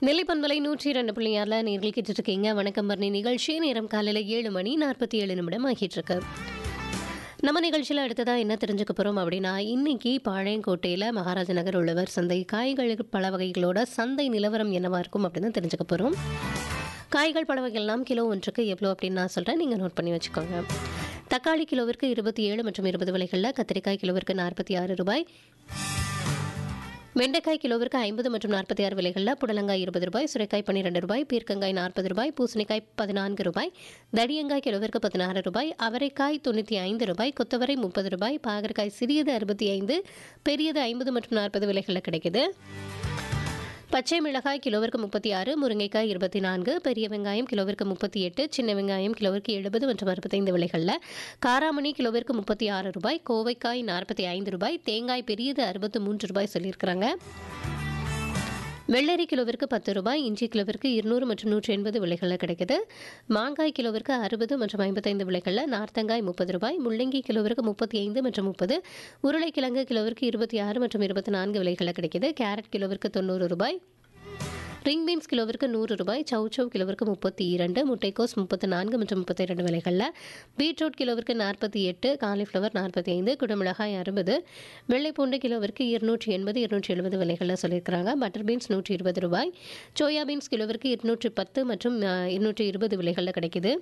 நெல்லிப்பண்பலை நூற்றி இரண்டு புள்ளி ஆறில் நேர்கள் கேட்டுட்ருக்கீங்க வணக்கம் பரணி நிகழ்ச்சி நேரம் காலையில் ஏழு மணி நாற்பத்தி ஏழு நிமிடம் ஆகிட்டு இருக்கு நம்ம நிகழ்ச்சியில் அடுத்ததாக என்ன தெரிஞ்சுக்க போகிறோம் அப்படின்னா இன்னைக்கு பாளையங்கோட்டையில் மகாராஜ நகர் உள்ளவர் சந்தை காய்கள் பல வகைகளோட சந்தை நிலவரம் என்னவா இருக்கும் அப்படின்னு தெரிஞ்சுக்க போகிறோம் காய்கள் பல வகைகள்லாம் கிலோ ஒன்றுக்கு எவ்வளோ அப்படின்னு நான் சொல்கிறேன் நீங்கள் நோட் பண்ணி வச்சுக்கோங்க தக்காளி கிலோவிற்கு இருபத்தி ஏழு மற்றும் இருபது விலைகளில் கத்திரிக்காய் கிலோவிற்கு நாற்பத்தி ஆறு ரூபாய் வெண்டைக்காய் கிலோவிற்கு ஐம்பது மற்றும் நாற்பத்தி ஆறு விலைகளில் புடலங்காய் இருபது ரூபாய் சுரைக்காய் பன்னிரெண்டு ரூபாய் பீர்க்கங்காய் நாற்பது ரூபாய் பூசணிக்காய் பதினான்கு ரூபாய் தடியங்காய் கிலோவிற்கு பதினாறு ரூபாய் அவரைக்காய் தொண்ணூற்றி ஐந்து ரூபாய் கொத்தவரை முப்பது ரூபாய் பாகற்காய் சிறியது அறுபத்தி ஐந்து பெரியது ஐம்பது மற்றும் நாற்பது விலைகளில் கிடைக்குது பச்சை மிளகாய் கிலோவிற்கு முப்பத்தி ஆறு முருங்கைக்காய் இருபத்தி நான்கு பெரிய வெங்காயம் கிலோவிற்கு முப்பத்தி எட்டு சின்ன வெங்காயம் கிலோவிற்கு எழுபது மற்றும் அறுபத்தைந்து விலைகளில் காராமணி கிலோவிற்கு முப்பத்தி ஆறு ரூபாய் கோவைக்காய் நாற்பத்தி ஐந்து ரூபாய் தேங்காய் பெரியது அறுபத்து மூன்று ரூபாய் சொல்லியிருக்கிறாங்க வெள்ளரி கிலோவிற்கு பத்து ரூபாய் இஞ்சி கிலோவிற்கு இருநூறு மற்றும் நூற்றி எண்பது விலைகளில் கிடைக்குது மாங்காய் கிலோவிற்கு அறுபது மற்றும் ஐம்பத்தைந்து விலைகளில் நார்த்தங்காய் முப்பது ரூபாய் முள்ளங்கி கிலோவிற்கு முப்பத்தி ஐந்து மற்றும் முப்பது உருளைக்கிழங்கு கிலோவிற்கு இருபத்தி ஆறு மற்றும் இருபத்தி நான்கு விலைகளில் கிடைக்குது கேரட் கிலோவிற்கு தொண்ணூறு ரூபாய் ரிங் பீன்ஸ் கிலோவிற்கு நூறு ரூபாய் சவ் சவ் கிலோவிற்கு முப்பத்தி இரண்டு முட்டைக்கோஸ் முப்பத்தி நான்கு மற்றும் முப்பத்தி இரண்டு விலைகளில் பீட்ரூட் கிலோவிற்கு நாற்பத்தி எட்டு காலிஃப்ளவர் நாற்பத்தி ஐந்து குடமிளகாய் அறுபது வெள்ளைப்பூண்டு கிலோவிற்கு இருநூற்றி எண்பது இருநூற்றி எழுபது விலைகளில் சொல்லியிருக்கிறாங்க பட்டர் பீன்ஸ் நூற்றி இருபது ரூபாய் சோயா பீன்ஸ் கிலோவிற்கு இருநூற்றி பத்து மற்றும் இருநூற்றி இருபது விலைகளில் கிடைக்குது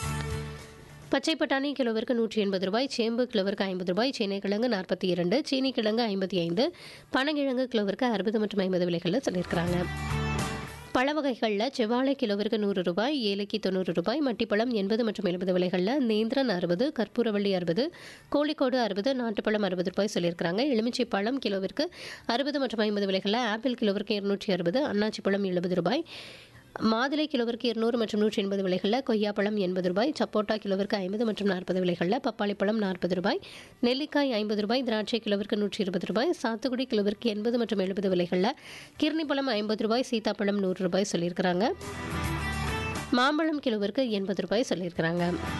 பச்சை பட்டாணி கிலோவிற்கு நூற்றி எண்பது ரூபாய் சேம்பு கிலோவிற்கு ஐம்பது ரூபாய் கிழங்கு நாற்பத்தி இரண்டு சீனி கிழங்கு ஐம்பத்தி ஐந்து பனங்கிழங்கு கிலோவிற்கு அறுபது மற்றும் ஐம்பது விலைகளில் சொல்லியிருக்கிறாங்க பழ வகைகளில் செவ்வாழை கிலோவிற்கு நூறு ரூபாய் ஏலக்கி தொண்ணூறு ரூபாய் மட்டிப்பழம் எண்பது மற்றும் எழுபது விலைகளில் நேந்திரன் அறுபது கற்பூரவள்ளி அறுபது கோழிக்கோடு அறுபது நாட்டுப்பழம் அறுபது ரூபாய் சொல்லியிருக்கிறாங்க எலுமிச்சை பழம் கிலோவிற்கு அறுபது மற்றும் ஐம்பது விலைகளில் ஆப்பிள் கிலோவிற்கு இருநூற்றி அறுபது அன்னாச்சி பழம் எழுபது ரூபாய் மாதுளை கிலோவிற்கு இருநூறு மற்றும் நூற்றி எண்பது விலைகளில் கொய்யாப்பழம் எண்பது ரூபாய் சப்போட்டா கிலோவிற்கு ஐம்பது மற்றும் நாற்பது விலைகளில் பப்பாளி பழம் நாற்பது ரூபாய் நெல்லிக்காய் ஐம்பது ரூபாய் திராட்சை கிலோவிற்கு நூற்றி இருபது ரூபாய் சாத்துக்குடி கிலோவிற்கு எண்பது மற்றும் எழுபது விலைகளில் கிர்னி பழம் ஐம்பது ரூபாய் சீதாப்பழம் நூறு ரூபாய் சொல்லியிருக்கிறாங்க மாம்பழம் கிலோவிற்கு எண்பது ரூபாய் சொல்லியிருக்கிறாங்க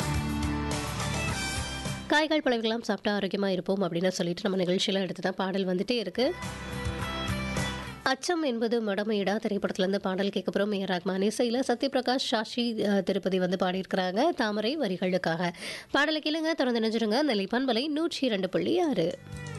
காய்கள் பழங்கள்லாம் சாப்பிட்டா ஆரோக்கியமாக இருப்போம் அப்படின்னு சொல்லிட்டு நம்ம நிகழ்ச்சியில் எடுத்து தான் பாடல் வந்துட்டே இருக்குது அச்சம் என்பது மடமையிடா திரைப்படத்துலேருந்து பாடல் கேட்க போகிறோம் ஏ ரஹ்மான் இசையில் சத்யபிரகாஷ் சாஷி அஹ், திருப்பதி வந்து பாடியிருக்கிறாங்க தாமரை வரிகளுக்காக பாடலை கேளுங்க தொடர்ந்து நினைச்சிருங்க நெல்லிப்பான் வலை நூற்றி இரண்டு புள்ளி ஆறு